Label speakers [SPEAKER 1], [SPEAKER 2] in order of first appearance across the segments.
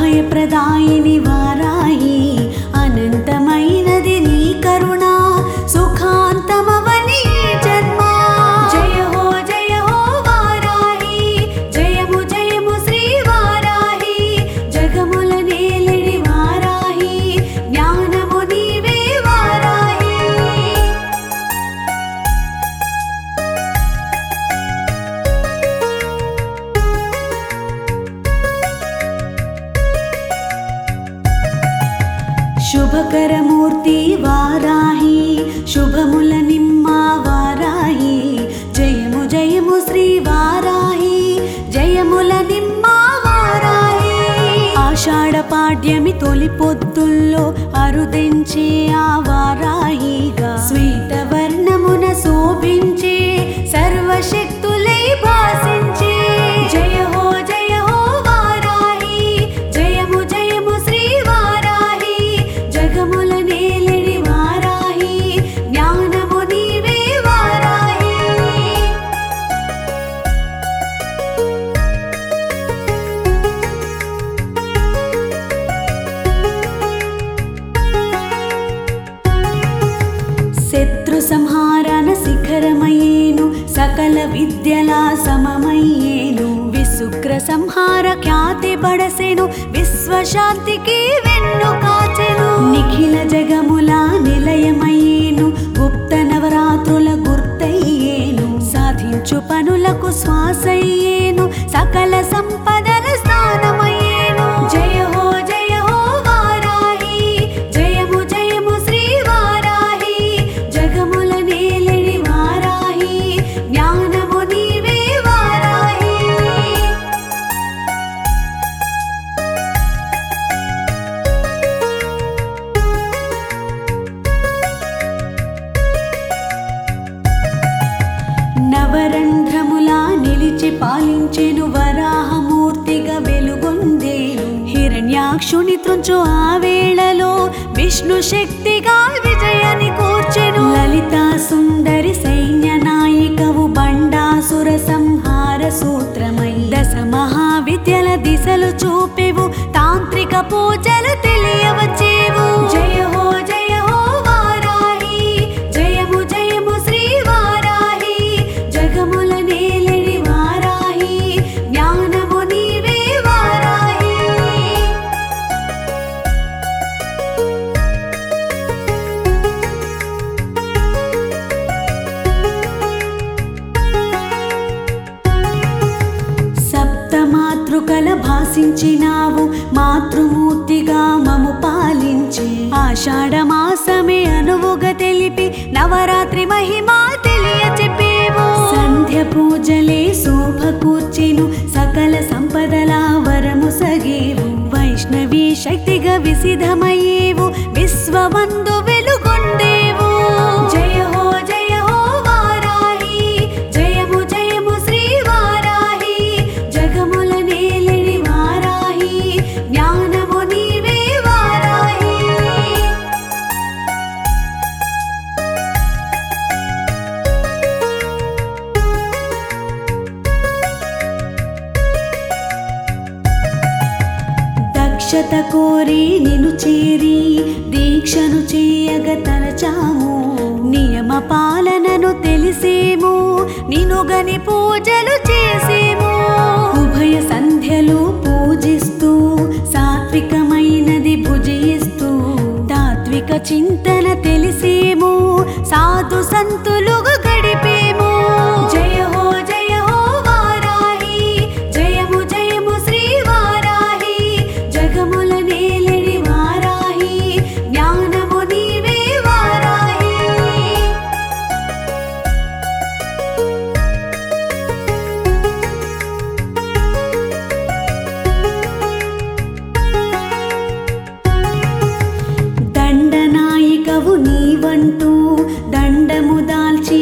[SPEAKER 1] అభయప్రదాయిని వారాయి అనంతమైనది నీ కరుణ సుఖాంతమవని ఈ జన్మ జయ హో జయ హో వారాహి జయము జయము శ్రీ వారాహి జగముల నేలిడి వారాహి జ్ఞానము నీవే వారాహి శుభకరమూర్తి వారాహి శుభముల నిమ్మ వారాహి జయము జయము శ్రీ వారాహి జయముల నిమ్మ వారాహి ఆషాఢ పాడ్యమి తొలి పొద్దుల్లో అరుదించే ఆ వారాహిగా శ్వేతవర్ణమున శోభించే సర్వశక్తులై భాసించే జయ హో జయ హో వారాహి జయము జయము శ్రీ వారాహి జగముల నేలిడి వారాహి జ్ఞానము నీవే వారాహి శత్రు సంహారణ శిఖరమయ్యేను సకల విద్యల సమమయ్యేను విశుక్ర సంహార ఖ్యాతి బడసెను విశ్వశాంతికి వెన్ను కాచెను నిఖిల జగముల నిలయమయ్యేను గుప్త నవరాత్రుల గుర్తయ్యేను సాధించు పనులకు శ్వాసయ్యేను సకల సంపదల స్థానమయ్యేను జయ హో జయ హో వారాహి జయము జయము శ్రీ వారాహి జగముల నేలిడి వారాహి జ్ఞానము నీవే వారాహి నవరంధ్రములా నిలిచి పాలించెను వరాహమూర్తిగా వెలుగొందేను హిరణ్యాక్షుని త్రుంచు ఆ వేళలో విష్ణు శక్తిగా విజయాన్ని కూర్చెను లలితా సుందరి సైన్య నాయికవు బండాసుర సంహార సూత్రమై దశ మహావిద్యల దిశలు చూపెవు తాంత్రిక పూజలు తెలియవచ్చేవు జయ హో జయ హో వారాహి జయము జయము శ్రీ వారాహి జగముల నేలిడి వారాహి జ్ఞానము నీవే వారాహి సప్తమాతృకల భాసించినావు మాతృమూర్తిగా మము పాలించి ఆషాఢ మాసమే అనువుగా తెలిపి నవరాత్రి మహిమా తెలియ చెప్పేవు సంధ్య పూజలే శోభ కూర్చెను సకల సంపదల వరము సగేవు వైష్ణవి శక్తిగా విసిధమయ్యేవు విశ్వమందు వెలుగొందేవు జయ హో జయ హో వారాహి జయము జయము శ్రీ వారాహి జగముల నేలిడి వారాహి జ్ఞానము నీవే వారాహి దక్షత కోరి నిను చేరి దీక్షను చేయగ తలచాము నియమ పాలనను తెలిసేము నినుగని పూజలు చేసేము ఉభయ సంధ్యలు పూజిస్తూ సాత్వికమైనది భుజిస్తూ తాత్విక చింతన తెలిసేము సాధు సంతులుగా గడిపేము జయ హో జయ హో వారాహి జయము జయము శ్రీ వారాహి జగముల నేలిడి వారాహి జ్ఞానము నీవే వారాహి దండనాయికవు నీవంటూ దండము దాల్చి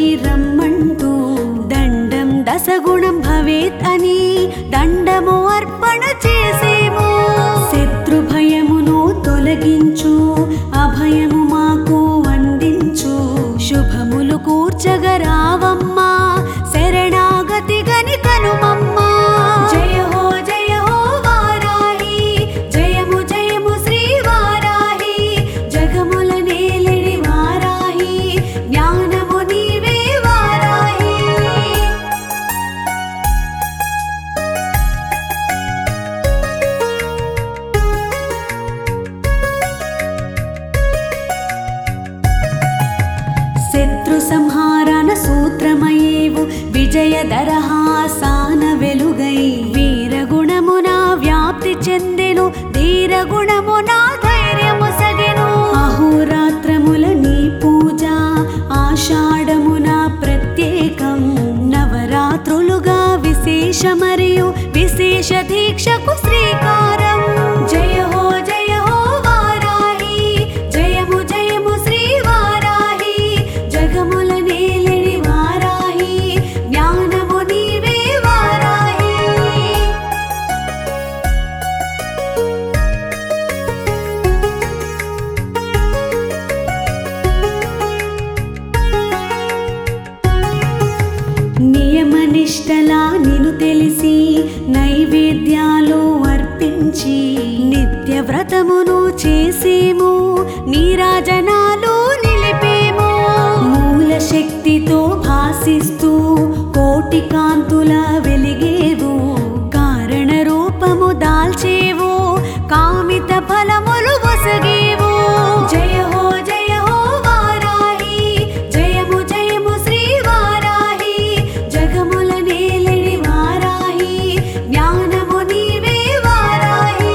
[SPEAKER 1] ధీర గుణము నా ధైర్యము సగెను అహోరాత్రముల నీ పూజ ఆషాఢమున ప్రత్యేకం నవరాత్రులుగా విశేష మరియు విశేష దీక్షకు శ్రీకారం జయ హో జయ హో వారాహి జయము జయము శ్రీ వారాహి జగముల నేలిని వారాహి జ్ఞానము నీవే వారాహి నియమనిష్టలా నిన్ను తెలిసి నైవేద్యాలు అర్పించి నిత్య వ్రతమును చేసేము నీరాజనాలు నిలిపేము మూల శక్తితో భాసిస్తూ కోటి కాంతుల వెలిగేవు కారణ రూపము దాల్చేవు కామిత ఫలములు వసగేవు జయ హో జయ హో వారాహి జయము జయము శ్రీ వారాహి జగముల నేలిని వారాహి జ్ఞానము నీవే వారాహి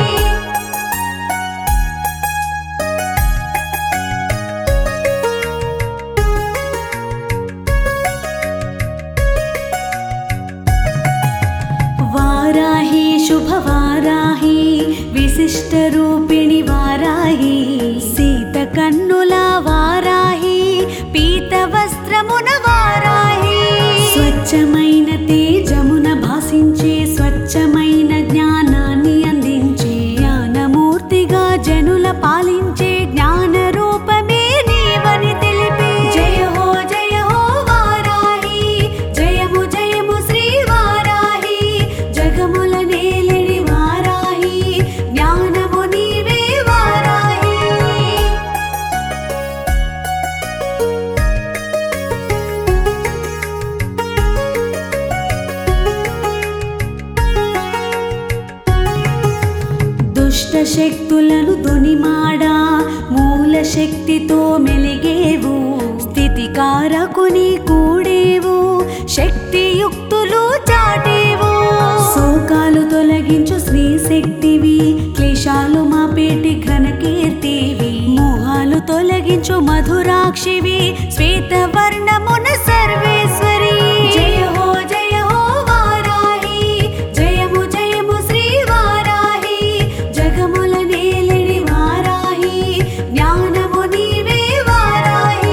[SPEAKER 1] వారాహి శుభవారాహి విశిష్ట రూపిణి వారాహి సీత కన్నుల వారాహి పీత వస్త్రమున వారాహి స్వచ్ఛమైన తేజమున భాసించే స్వచ్ఛమైన జ్ఞానాన్ని అందించే జ్ఞానమూర్తిగా జనుల పాలించే జ్ఞాన రూపమే నీవని తెలిపే జయ హో జయ హో వారాహి జయము జయము శ్రీ వారాహి జగముల నేలిని వారాహి జ్ఞానము నీవే వారాహి దుష్ట శక్తులను దొనిమాడా మూల శక్తితో మెలిగేవు స్థితికారకుని కూడేవు శక్తియుక్తులు చాటేవు శోకాలు తొలగించు శ్రీ శక్తివి క్లేశాలు మా పేటి ఘనకీర్తివి మోహాలు తొలగించు మధురాక్షివి శ్వేత వర్ణమున సర్వేశ్వరి జయ హో జయ హో వారాహి జయము జయము శ్రీ వారాహి జగముల నేలిని వారాహి జ్ఞానము నీవే వారాహి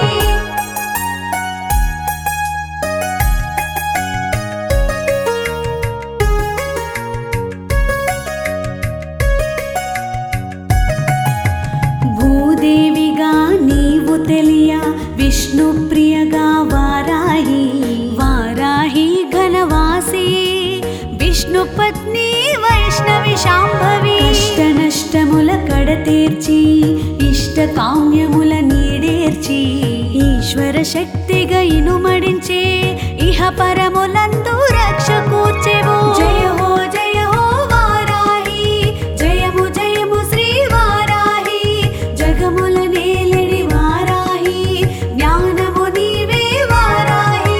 [SPEAKER 1] భూదేవిగా నీవు తెలియ విష్ణు ప్రియగా వారాహి వారాహి ఘనవాసి విష్ణు పత్ని వైష్ణవి శాంభవి ఇష్ట నష్టముల కడతీర్చి ఇష్ట కామ్యముల నీడేర్చి ఈశ్వర శక్తిగా ఇనుమడించే ఇహ పరములందు రక్ష కూర్చెవు జయ హో జయ హో వారాహి జయము జయము శ్రీ వారాహి జగముల నేలిని వారాహి జ్ఞానము నీవే వారాహి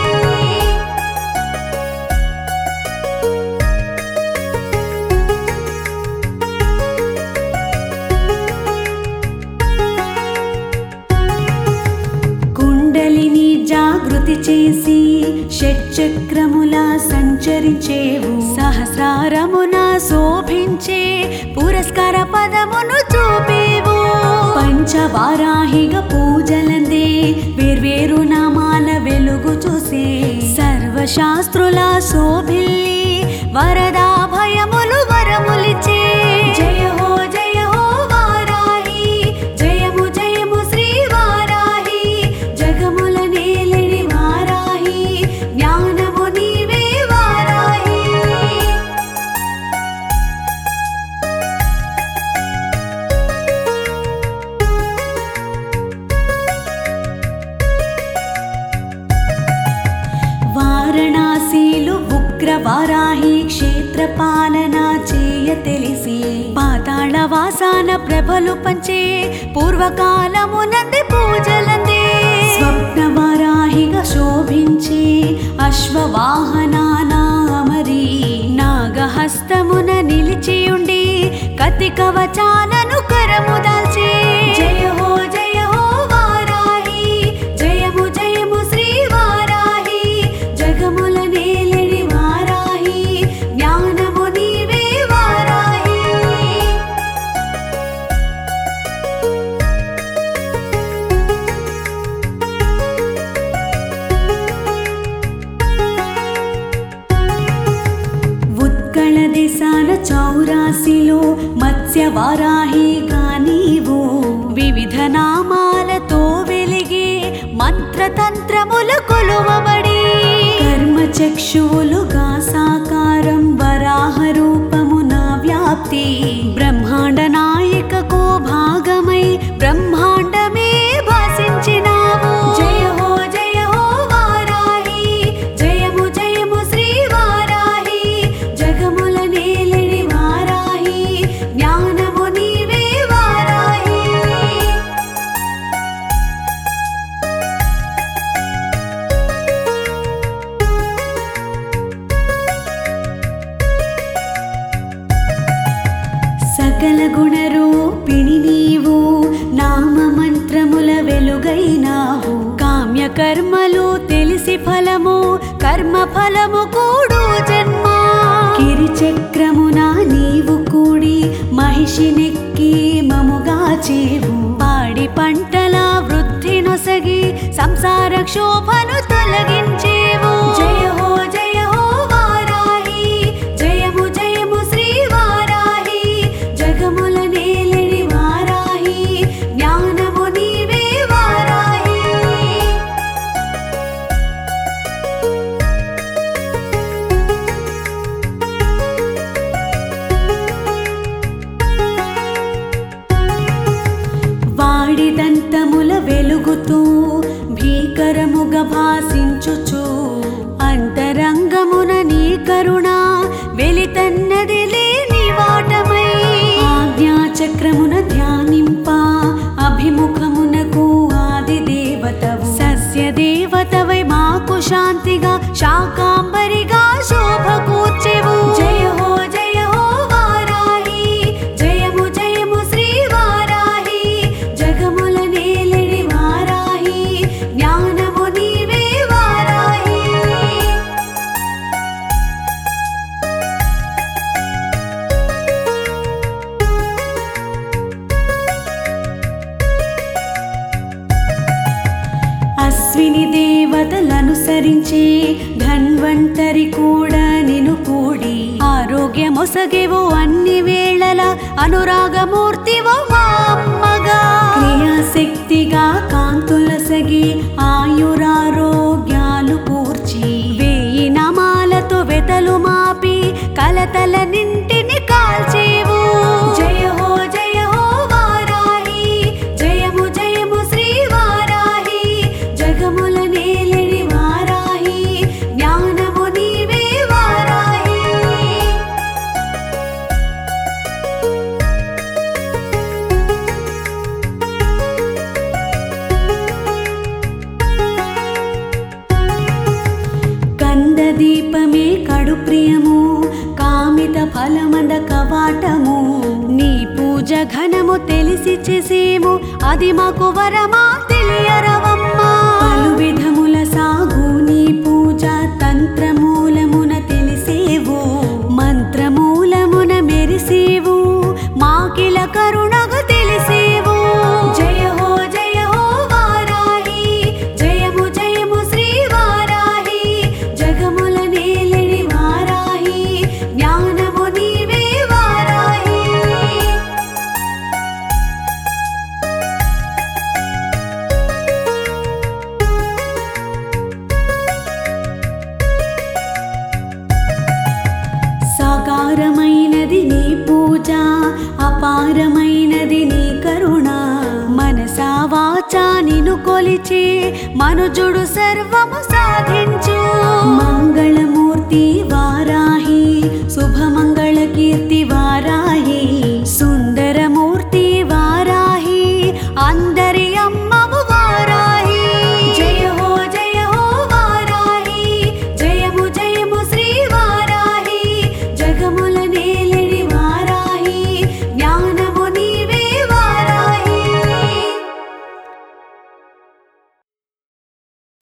[SPEAKER 1] కుండలిని జాగృతి చేసి షట్చక్రముల సంచరించేవు సహస్రారమున శోభించే పురస్కార పదమును చూపేవు పంచవారాహిగా పూజలందే వేర్వేరు నామాల వెలుగు చూసే సర్వశాస్త్రుల శోభిల్లి వరదా భయములు వరములిచే జయ హో జయ హో వారాహి జయము జయము శ్రీ వారాహి జగముల నేలిని వారాహి జ్ఞానము నీవే వారాహి వారణాసిలో ఉగ్రవారాహి క్షేత్ర పాలన చేయ తెలిసి పాతాళ వాసాన ప్రభలు పంచే పూర్వకాలమునంది పూజలందే స్వప్న వారాహిగా శోభించే అశ్వవాహనాన మరి నాగహస్తమున నిలిచియుండి రతి కవచాలను కరము దాల్చే జయ హో జయ హో వారాహి జయము జయము శ్రీ వారాహి జగముల నేలిడి వారాహి జ్ఞానము నీవే వారాహి ఉత్కళ దేశాల చౌరాసిలో మత్స్య వారాహిగా నీవు వివిధ నామాలతో వెలిగే మంత్రతంత్రముల కొలువబడి కర్మ చక్షువులుగా సాకారం వరాహ రూపమున వ్యాప్తి బ్రహ్మాండ నాయకకు భాగమై బ్రహ్మాండమే భాసించినావు జయ హో జయ హో వారాహి జయము జయము శ్రీ వారాహి జగముల నేలిడి వారాహి జ్ఞానము నీవే వారాహి సకల గుణరూపిణి నీవు నామ మంత్రముల వెలుగైనావు కామ్య కర్మలు తెలిసి ఫలము కర్మ ఫలము కూడు జన్మ కిరి చక్రమున నీవు కూడి మహిషినెక్కి మముగా చేవు పాడి పంటల వృద్ధి నొసగి సంసార క్షోభను తొలగించేవు జయ హో జయ హో వారాహి జయము జయము శ్రీ వారాహి జగముల నేలిడి వారాహి జ్ఞానము నీవే వారాహి వాడిదంతముల వెలుగుతూ భీకరముగా భాసించుచు అంతరంగమున నీ కరుణ వెలితన్నది లేని వాటమై ఆజ్ఞాచక్రమున ధ్యానింప అభిముఖమునకు ఆది దేవతవు సస్య దేవతవై మాకు శాంతిగా శాకాంబరిగా శోభ కూర్చెవు జయ హో జయ హో వారాహి జయము జయము శ్రీ వారాహి జగముల నేలిడి వారాహి జ్ఞానము నీవే వారాహి అశ్విని దేవతలనుసరించి ధన్వంతరి కూడా నిను కూడి ఆరోగ్యమొసగెవు అన్ని వేళల అనురాగమూర్తివో మా అమ్మగా క్రియాశక్తిగా కాంతులసగి ఆయురారోగ్యాలు కూర్చి వేయి నమాలతో వెతలు మాపి కలతల నింటిని కాల్చేవు జయ హో జయ హో వారాహి జయము జయము శ్రీ వారాహి జగముల నేలిడి వారాహి జ్ఞానము నీవే వారాహి కంద దీపమే కడు ప్రియము కామిత ఫలమంద కవాటము నీ పూజ ఘనము తెలిసి చేసేము అది మాకు వరమా తెలియరవమ్మా పలు విధముల సాగు నీ పూజ తంత్రమూలమున తెలిసేవు మంత్రమూలమున మెరిసేవు మాకిల కరుణగా తెలిసేవు జయ హో జయ హో వారాహి జయము జయము శ్రీ వారాహి జగముల నేలిడి వారాహి జ్ఞానము నీవే వారాహి సాకారమైనది నీ పూజ అపారమైనది నీ కరుణ మనసా వాచా నిను కొలిచే మనుజుడు సర్వము సాధించు మంగళము